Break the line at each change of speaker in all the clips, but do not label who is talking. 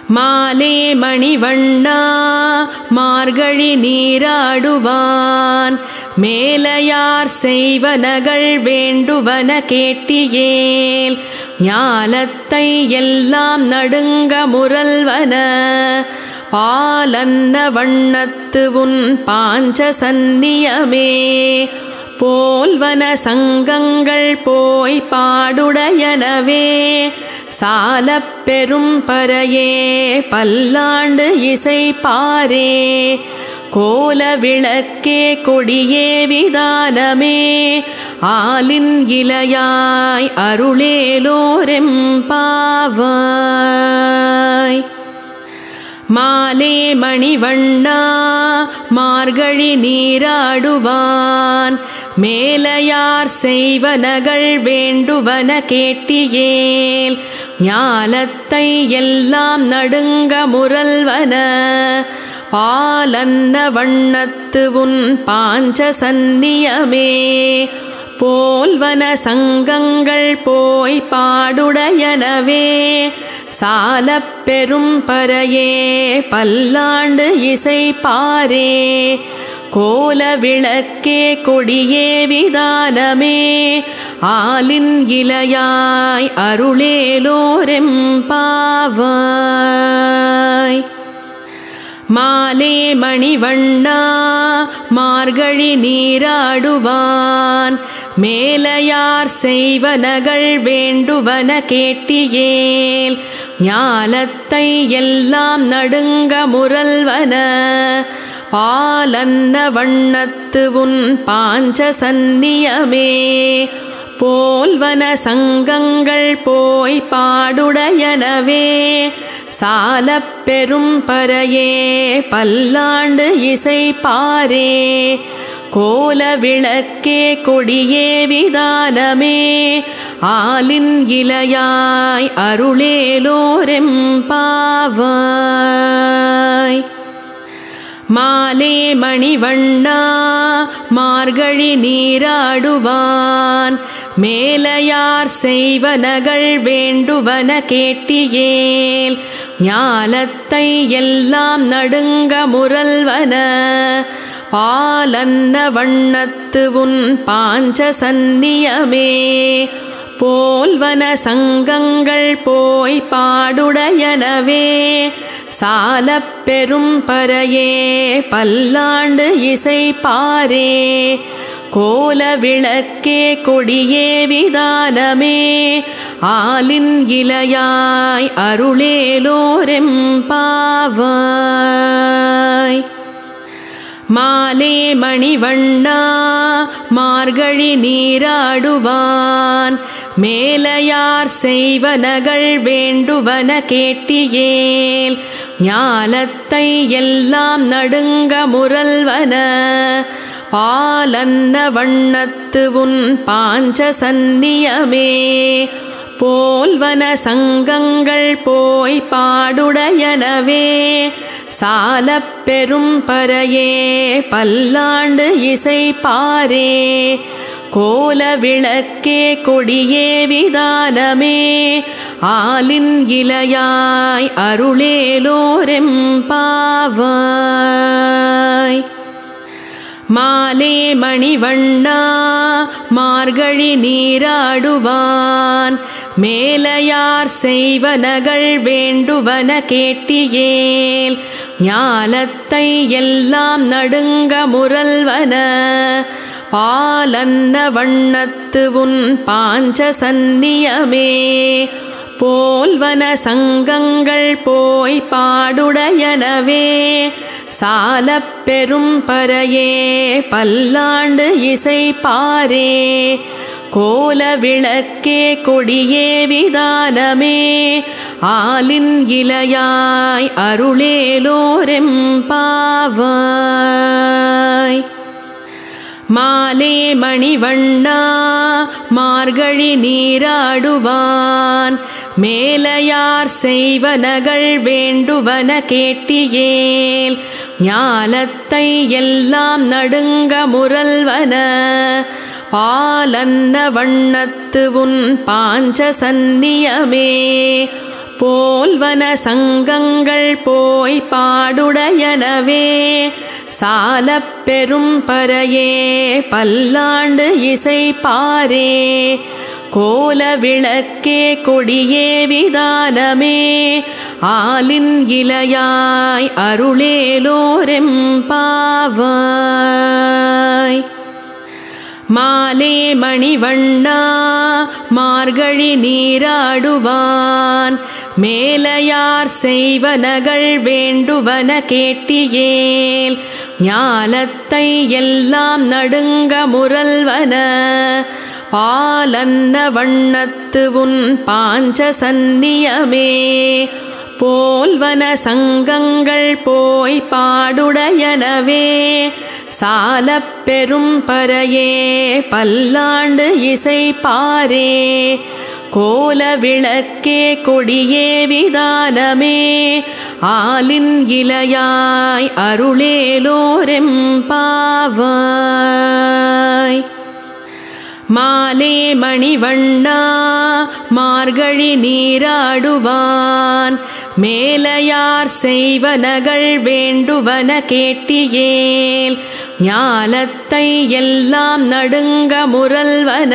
மாலே மணிவண்ணா மார்கழி நீராடுவான் மேலையார் செய்வனகள் வேண்டுவன கேட்டியேல் ஞாலத்தை எல்லாம் நடுங்க முரல்வன பாலன்ன வண்ணத்து உன் பாஞ்ச சந்நியமே போல்வன சங்கங்கள் போய் பாடுடையனவே சாலப் பெரும் பறையே பல்லாண்டு இசை பாரே கோல விளக்கே கொடியே விதானமே ஆலின் இலையாய் அருளேலோரெம்பாவாய் மாலே மணிவண்ணா மார்கழி நீராடுவான் மேலையார் செய்வனகள் வேண்டுவன கேட்டியேல் ஞாலத்தை எல்லாம் நடுங்க முரல்வன பாலன்ன வண்ணத்து உன் பாஞ்ச சந்நியமே போல்வன சங்கங்கள் போய் பாடுடையனவே சாலப் பெரும் பறையே பல்லாண்டு இசை பாரே கோல விளக்கே கொடியே விதானமே ஆலின் இலையாய் அருளேலோரெம்பாவாய் மாலே மணிவண்ணா மார்கழி நீராடுவான் மேலையார் செய்வனகள் வேண்டுவன கேட்டியேல் ஞாலத்தை எல்லாம் நடுங்க முரல்வன பாலன்ன வண்ணத்து உன் பாஞ்ச சந்நியமே போல்வன சங்கங்கள் போய் பாடுடையனவே சாலப் பெரும் பறையே பல்லாண்டு இசை பாரே கோல விளக்கே கொடியே விதானமே ஆலின் இலையாய் அருளேலோரெம்பாவாய் மாலே மணிவண்ணா மார்கழி நீராடுவான் மேலையார் செய்வனகள் வேண்டுவன கேட்டியேல் ஞாலத்தை எல்லாம் நடுங்க முரல்வன பாலன்ன வண்ணத்து உன் பாஞ்ச சந்நியமே போல்வன சங்கங்கள் போய் பாடுடையனவே சாலப் பெரும் பறையே பல்லாண்டு இசை பாரே கோல விளக்கே கொடியே விதானமே ஆலின் இலையாய் அருளேலோரெம்பாவாய் மாலே மணிவண்ணா மார்கழி நீராடுவான் மேலையார் செய்வனகள் வேண்டுவன கேட்டியேல் ஞாலத்தை எல்லாம் நடுங்க முரல்வன பாலன்ன வண்ணத்து உன் பாஞ்ச சந்நியமே போல்வன சங்கங்கள் போய் பாடுடையனவே சாலப் பெரும் பறையே பல்லாண்டு இசை பாரே கோல விளக்கே கொடியே விதானமே ஆலின் இலையாய் அருளேலோரெம்பாவாய் மாலே மணிவண்ணா மார்கழி நீராடுவான் மேலையார் செய்வனகள் வேண்டுவன கேட்டியேல் ஞாலத்தை எல்லாம் நடுங்க முரல்வன பாலன்ன வண்ணத்து உன் பாஞ்ச சந்நியமே போல்வன சங்கங்கள் போய் பாடுடையனவே சாலப் பெரும் பறையே பல்லாண்டு இசை பாரே கோல விளக்கே கொடியே விதானமே ஆலின் இலையாய் அருளேலோரெம்பாவாய் மாலே மணிவண்ணா மார்கழி நீராடுவான் மேலையார் செய்வனகள் வேண்டுவன கேட்டியேல் ஞாலத்தை எல்லாம் நடுங்க முரல்வன பாலன்ன வண்ணத்து உன் பாஞ்ச சந்நியமே போல்வன சங்கங்கள் போய் பாடுடையனவே சாலப் பெரும் பறையே பல்லாண்டு இசை பாரே கோல விளக்கே கொடியே விதானமே ஆலின் இலையாய் அருளேலோரெம்பாவாய் மாலே மணிவண்ணா மார்கழி நீராடுவான் மேலையார் செய்வனகள் வேண்டுவன கேட்டியேல் ஞாலத்தை எல்லாம் நடுங்க முரல்வன பாலன்ன வண்ணத்து உன் பாஞ்ச சந்நியமே போல்வன சங்கங்கள் போய் பாடுடையனவே சாலப் பெரும் பறையே பல்லாண்டு இசை பாரே கோல விளக்கே கொடியே விதானமே ஆலின் இலையாய் அருளேலோரெம்பாவாய் மாலே மணிவண்ணா மார்கழி நீராடுவான் மேலையார் செய்வனகள் வேண்டுவன கேட்டியேல் ஞாலத்தை எல்லாம் நடுங்க முரல்வன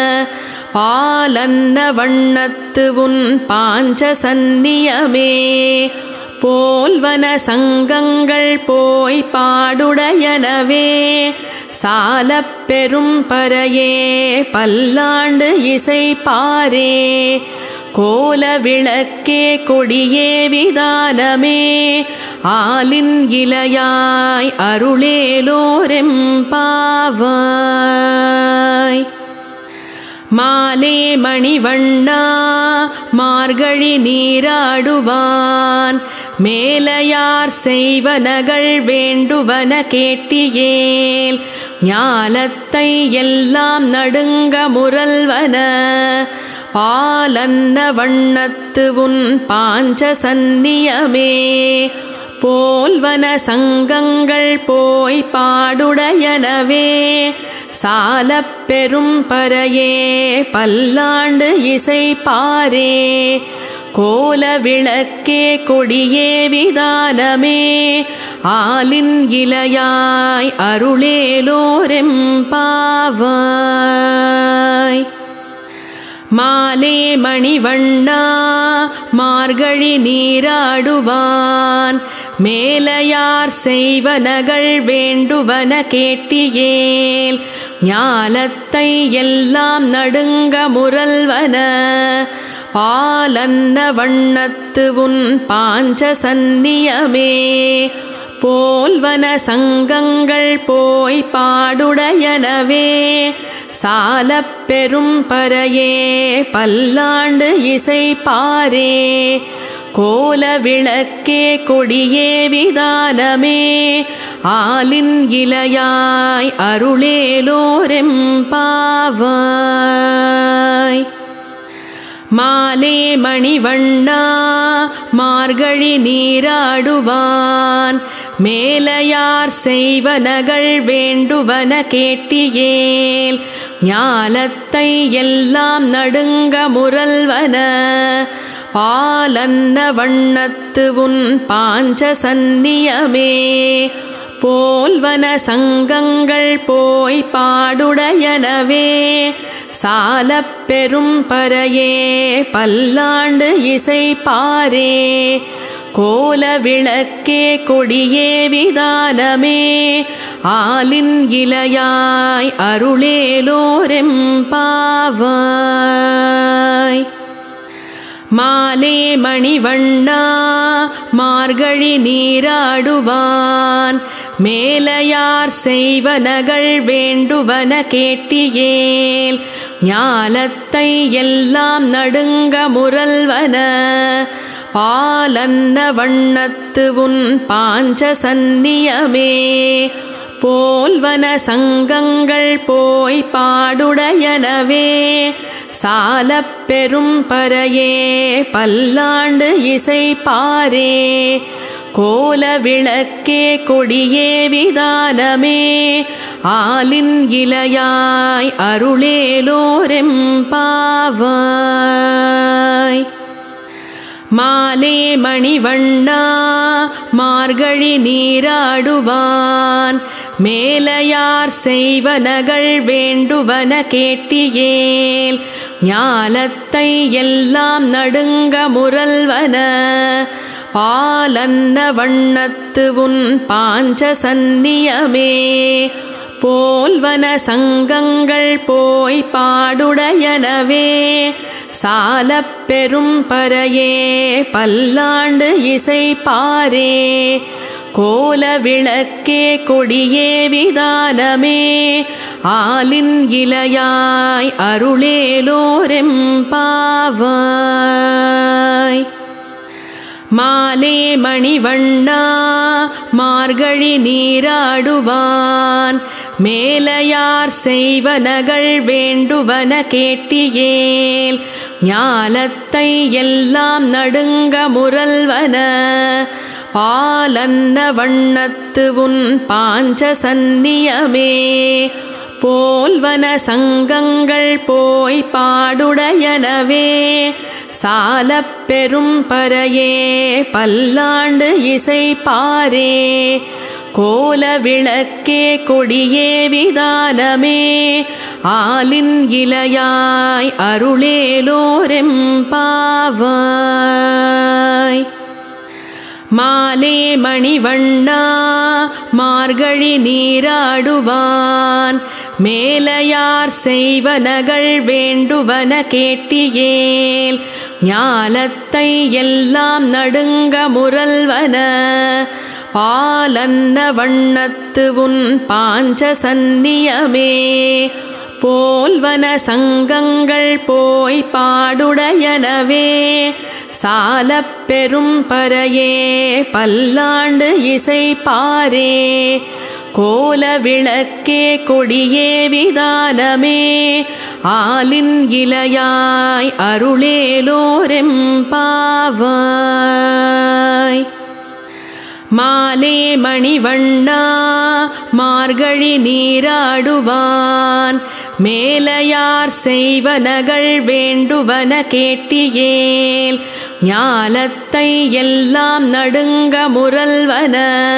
பாலன்ன வண்ணத்து உன் பாஞ்ச சந்நியமே போல்வன சங்கங்கள் போய் பாடுடையனவே சாலப் பெரும் பறையே பல்லாண்டு இசை பாரே கோல விளக்கே கொடியே விதானமே ஆலின் இலையாய் அருளேலோரெம்பாவாய் மாலே மணிவண்ணா மார்கழி நீராடுவான் மேலையார் செய்வனகள் வேண்டுவன கேட்டியேல் ஞாலத்தை எல்லாம் நடுங்க முரல்வன பாலன்ன வண்ணத்து உன் பாஞ்ச சந்நியமே போல்வன சங்கங்கள் போய் பாடுடையனவே சாலப் பெரும் பறையே பல்லாண்டு இசை பாரே கோல விளக்கே கொடியே விதானமே ஆலின் இலையாய் அருளேலோரெம்பாவாய் மாலே மணிவண்ணா மார்கழி நீராடுவான் மேலையார் செய்வனகள் வேண்டுவன கேட்டியேல் ஞாலத்தை எல்லாம் நடுங்க முரல்வன பாலன்ன வண்ணத்து உன் பாஞ்ச சந்நியமே போல்வன சங்கங்கள் போய் பாடுடையனவே சாலப் பெரும் பறையே பல்லாண்டு இசை பாரே கோல விளக்கே கொடியே விதானமே ஆலின் இலையாய் அருளேலோரெம்பாவாய் மாலே மணிவண்ணா மார்கழி நீராடுவான் மேலையார் செய்வனகள் வேண்டுவன கேட்டியேல் ஞாலத்தை எல்லாம் நடுங்க முரல்வன பாலன்ன வண்ணத்து உன் பாஞ்ச சந்நியமே போல்வன சங்கங்கள் போய் பாடுடையனவே சாலப் பெரும் பறையே பல்லாண்டு இசை பாரே கோல விளக்கே கொடியே விதானமே ஆலின் இலையாய் அருளேலோரெம்பாவாய் மாலே மணிவண்ணா மார்கழி நீராடுவான் மேலையார் செய்வனகள் வேண்டுவன கேட்டியேல் ஞாலத்தை எல்லாம் நடுங்க முரல்வன பாலன்ன வண்ணத்து உன் பாஞ்ச சந்நியமே போல்வன சங்கங்கள் போய் பாடுடையனவே சாலப் பெரும் பறையே பல்லாண்டு இசை பாரே கோல விளக்கே கொடியே விதானமே ஆலின் இலையாய் அருளேலோரெம்பாவாய் மாலே மணிவண்ணா மார்கழி நீராடுவான் மேலையார் செய்வனகள் வேண்டுவன கேட்டியேல் ஞாலத்தை எல்லாம் நடுங்க முரல்வன பாலன்ன வண்ணத்து உன் பாஞ்ச சந்நியமே போல்வன சங்கங்கள் போய் பாடுடையனவே சாலப் பெரும் பறையே பல்லாண்டு இசை பாரே கோல விளக்கே கொடியே விதானமே ஆலின் இலையாய் அருளேலோரெம்பாவாய் மாலே மணிவண்ணா மார்கழி நீராடுவான் மேலையார் செய்வனகள் வேண்டுவன கேட்டியேல் ஞாலத்தை எல்லாம் நடுங்க முரல்வன பாலன்ன வண்ணத்து உன் பாஞ்ச சந்நியமே போல்வன சங்கங்கள் போய் பாடுடையனவே சாலப் பெரும் பறையே பல்லாண்டு இசை பாரே கோல விளக்கே கொடியே விதானமே ஆலின் இலையாய் அருளேலோரெம்பாவாய் மாலே மணிவண்ணா மார்கழி நீராடுவான் மேலையார் செய்வனகள் வேண்டுவன கேட்டியேல் ஞாலத்தை எல்லாம் நடுங்க முரல்வன பாலன்ன வண்ணத்து உன் பாஞ்ச சந்நியமே போல்வன சங்கங்கள் போய் பாடுடையனவே சாலப் பெரும் பறையே பல்லாண்டு இசை பாரே கோல விளக்கே கொடியே விதானமே ஆலின் இலையாய் அருளேலோரெம்பாவாய் மாலே மணிவண்ணா மார்கழி நீராடுவான் மேலையார் செய்வனகள் வேண்டுவன கேட்டியேல் ஞாலத்தை எல்லாம் நடுங்க முரல்வன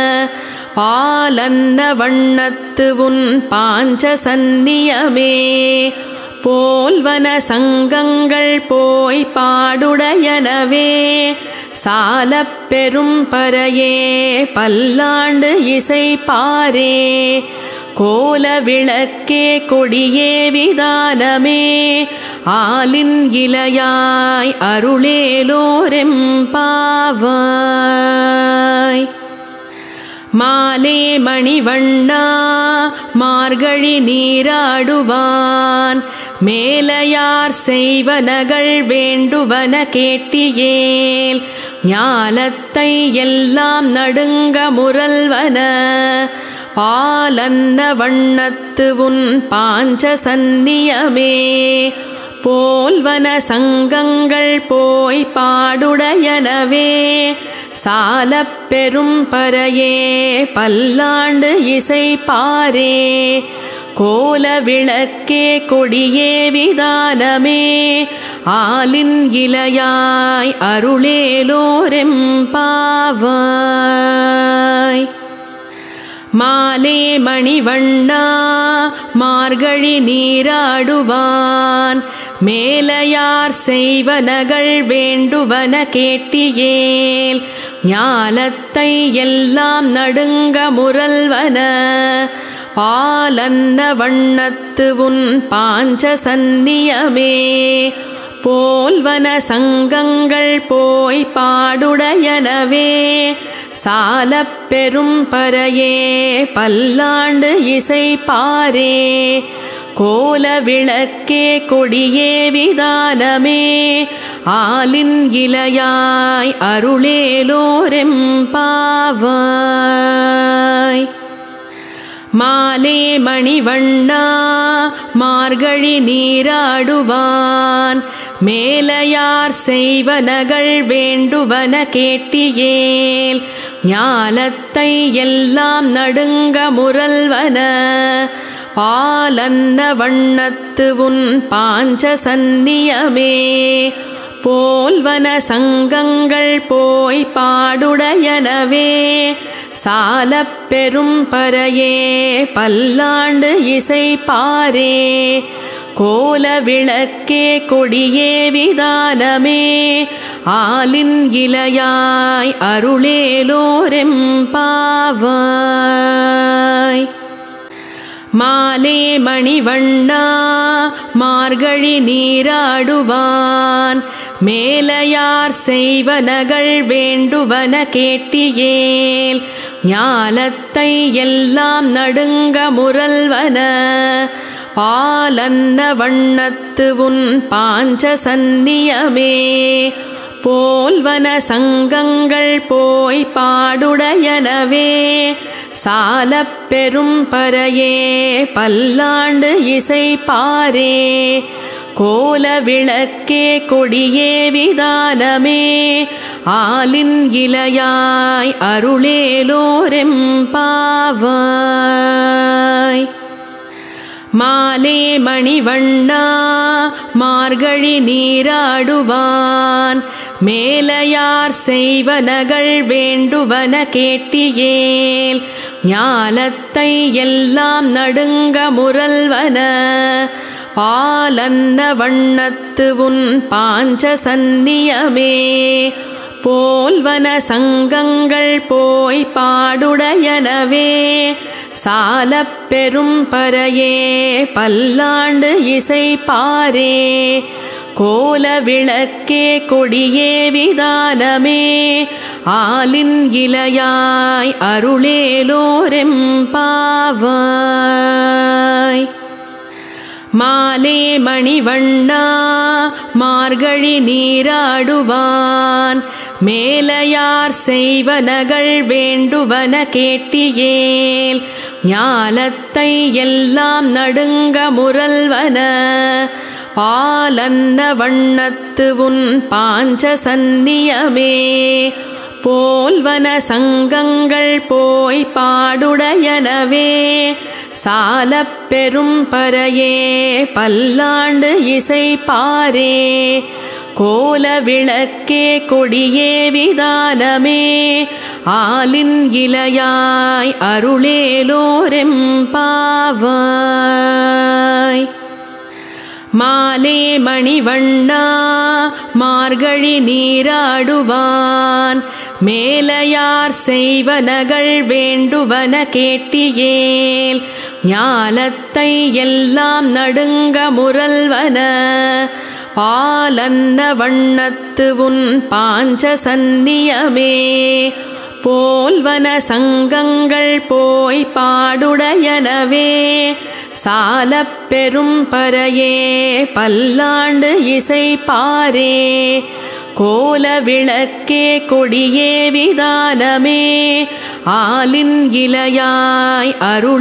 பாலன்ன வண்ணத்து உன் பாஞ்ச சந்நியமே போல்வன சங்கங்கள் போய் பாடுடையனவே சாலப் பெரும் பறையே பல்லாண்டு இசை பாரே கோல விளக்கே கொடியே விதானமே ஆலின் இலையாய் அருளேலோரெம்பாவாய் மாலே மணிவண்ணா மார்கழி நீராடுவான் மேலையார் செய்வனகள் வேண்டுவன கேட்டியேல் ஞாலத்தை எல்லாம் நடுங்க முரல்வன பாலன்ன வண்ணத்து உன் பாஞ்ச சந்நியமே போல்வன சங்கங்கள் போய் பாடுடையனவே சாலப் பெரும் பறையே பல்லாண்டு இசை பாரே கோல விளக்கே கொடியே விதானமே ஆலின் இலையாய் அருளேலோரெம்பாவாய் மாலே மணிவண்ணா மார்கழி நீராடுவான் மேலையார் செய்வனகள் வேண்டுவன கேட்டியேல் ஞாலத்தை எல்லாம் நடுங்க முரல்வன பாலன்ன வண்ணத்து உன் பாஞ்ச சந்நியமே போல்வன சங்கங்கள் போய் பாடுடையனவே சாலப் பெரும் பறையே பல்லாண்டு இசை பாரே கோல விளக்கே கொடியே விதானமே ஆலின் இலையாய் அருளேலோரெம்பாவாய் மாலே மணிவண்ணா மார்கழி நீராடுவான் மேலையார் செய்வனகள் வேண்டுவன கேட்டியேல் ஞாலத்தை எல்லாம் நடுங்க முரல்வன பாலன்ன வண்ணத்து உன் பாஞ்ச சந்நியமே போல்வன சங்கங்கள் போய் பாடுடையனவே சாலப் பெரும் பறையே பல்லாண்டு இசை பாரே கோல விளக்கே கொடியே விதானமே ஆலின் இலையாய் அருளேலோரெம்பாவாய் மாலே மணிவண்ணா மார்கழி நீராடுவான் மேலையார் செய்வனகள் வேண்டுவன கேட்டியேல் ஞாலத்தை எல்லாம் நடுங்க முரல்வன பாலன்ன வண்ணத்து உன் பாஞ்ச சந்நியமே போல்வன சங்கங்கள் போய் பாடுடையனவே சாலப் பெரும் பறையே பல்லாண்டு இசை பாரே கோல விளக்கே கொடியே விதானமே ஆலின் இலையாய் அருளேலோரெம்பாவாய் மாலே மணிவண்ணா மார்கழி நீராடுவான் மேலையார் செய்வனகள் வேண்டுவன கேட்டியேல் ஞாலத்தை எல்லாம் நடுங்க முரல்வன பாலன்ன வண்ணத்து உன் பாஞ்ச சந்நியமே போல்வன சங்கங்கள் போய் பாடுடையனவே சாலப் பெரும் பறையே பல்லாண்டு இசை பாரே கோல விளக்கே கொடியே விதானமே ஆலின் இலையாய் அருளேலோரெம்பாவாய் மாலே மணிவண்ணா மார்கழி நீராடுவான் மேலையார் செய்வனகள் வேண்டுவன கேட்டியேல் ஞாலத்தை எல்லாம் நடுங்க முரல்வன பாலன்ன வண்ணத்து உன் பாஞ்ச சந்நியமே போல்வன சங்கங்கள் போய் பாடுடையனவே சாலப் பெரும் பறையே பல்லாண்டு இசை பாரே கோல விளக்கே கொடியே விதானமே ஆலின் இலையாய் அருளேலோரெம்பாவாய் மாலே மணிவண்ணா மார்கழி நீராடுவான் மேலையார் செய்வனகள் வேண்டுவன கேட்டியேல் ஞாலத்தை எல்லாம் நடுங்க முரல்வன பாலன்ன வண்ணத்து உன் பாஞ்ச சந்நியமே போல்வன சங்கங்கள் போய் பாடுடையனவே சாலப் பெரும் பறையே பல்லாண்டு இசை பாரே கோல விளக்கே கொடியே விதானமே ஆலின் இலையாய்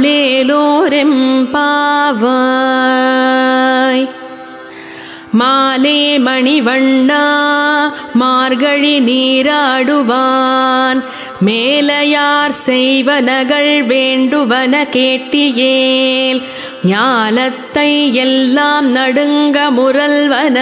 அருளேலோரெம்பாவாய் மாலே மணிவண்ணா மார்கழி நீராடுவான் மேலையார் செய்வனகள் வேண்டுவன கேட்டியேல் ஞாலத்தை எல்லாம் நடுங்க முரல்வன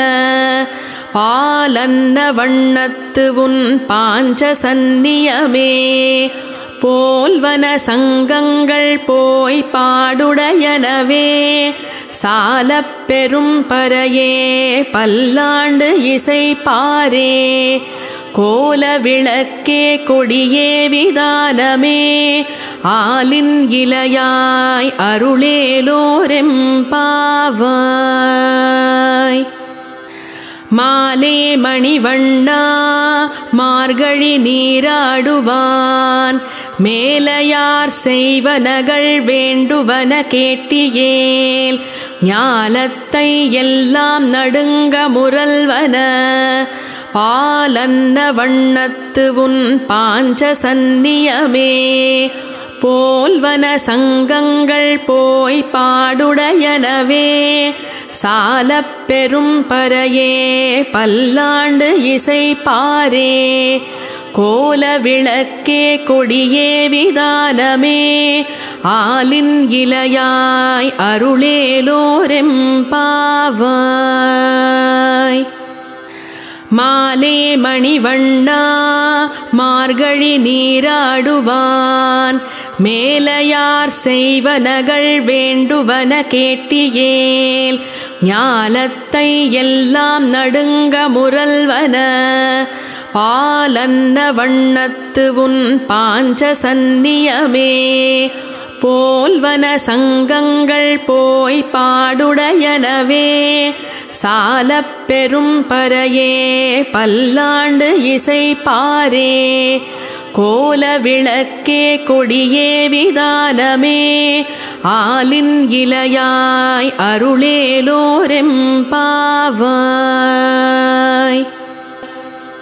பாலன்ன வண்ணத்து உன் பாஞ்ச சந்நியமே போல்வன சங்கங்கள் போய் பாடுடையனவே சாலப் பெரும் பறையே பல்லாண்டு இசை பாரே கோல விளக்கே கொடியே விதானமே ஆலின் இலையாய் அருளேலோரெம்பாவாய் மாலே மணிவண்ணா மார்கழி நீராடுவான் மேலையார் செய்வனகள் வேண்டுவன கேட்டியேல் ஞாலத்தை எல்லாம் நடுங்க முரல்வன பாலன்ன வண்ணத்து உன் பாஞ்ச சந்நியமே போல்வன சங்கங்கள் போய் பாடுடையனவே சாலப் பெரும் பறையே பல்லாண்டு இசை பாரே கோல விளக்கே கொடியே விதானமே ஆலின் இலையாய் அருளேலோரெம்பாவாய் மாலே மணிவண்ணா மார்கழி நீராடுவான் மேலையார் செய்வனகள் வேண்டுவன கேட்டியேல் ஞாலத்தை எல்லாம் நடுங்க முரல்வன பாலன்ன வண்ணத்து உன் பாஞ்ச சந்நியமே போல்வன சங்கங்கள் போய் பாடுடையனவே சாலப் பெரும் பறையே பல்லாண்டு இசை பாரே கோல விளக்கே கொடியே விதானமே ஆலின் இலையாய் அருளேலோரெம்பாவாய்